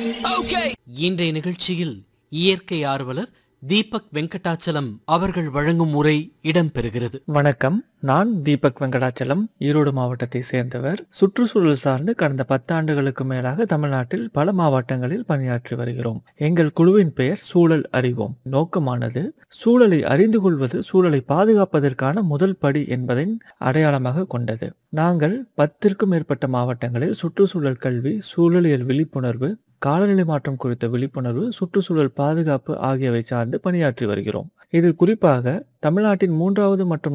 இன்றைய நிகழ்ச்சியில் இயற்கை ஆர்வலர் தீபக் வெங்கடாச்சலம் அவர்கள் வழங்கும் உரை இடம்பெறுகிறது வணக்கம் நான் தீபக் வெங்கடாச்சலம் ஈரோடு மாவட்டத்தை சேர்ந்தவர் சுற்றுச்சூழல் சார்ந்து கடந்த பத்தாண்டுகளுக்கு மேலாக தமிழ்நாட்டில் பல மாவட்டங்களில் பணியாற்றி வருகிறோம் எங்கள் குழுவின் பெயர் சூழல் அறிவோம் நோக்கமானது சூழலை அறிந்து கொள்வது சூழலை பாதுகாப்பதற்கான முதல் படி என்பதின் அடையாளமாக கொண்டது நாங்கள் பத்திற்கும் மேற்பட்ட மாவட்டங்களில் சுற்றுச்சூழல் கல்வி சூழலியல் விழிப்புணர்வு காலநிலை மாற்றம் குறித்த விழிப்புணர்வு சுற்றுச்சூழல் பாதுகாப்பு ஆகியவை சார்ந்து பணியாற்றி வருகிறோம் இதில் குறிப்பாக தமிழ்நாட்டின் மூன்றாவது மற்றும்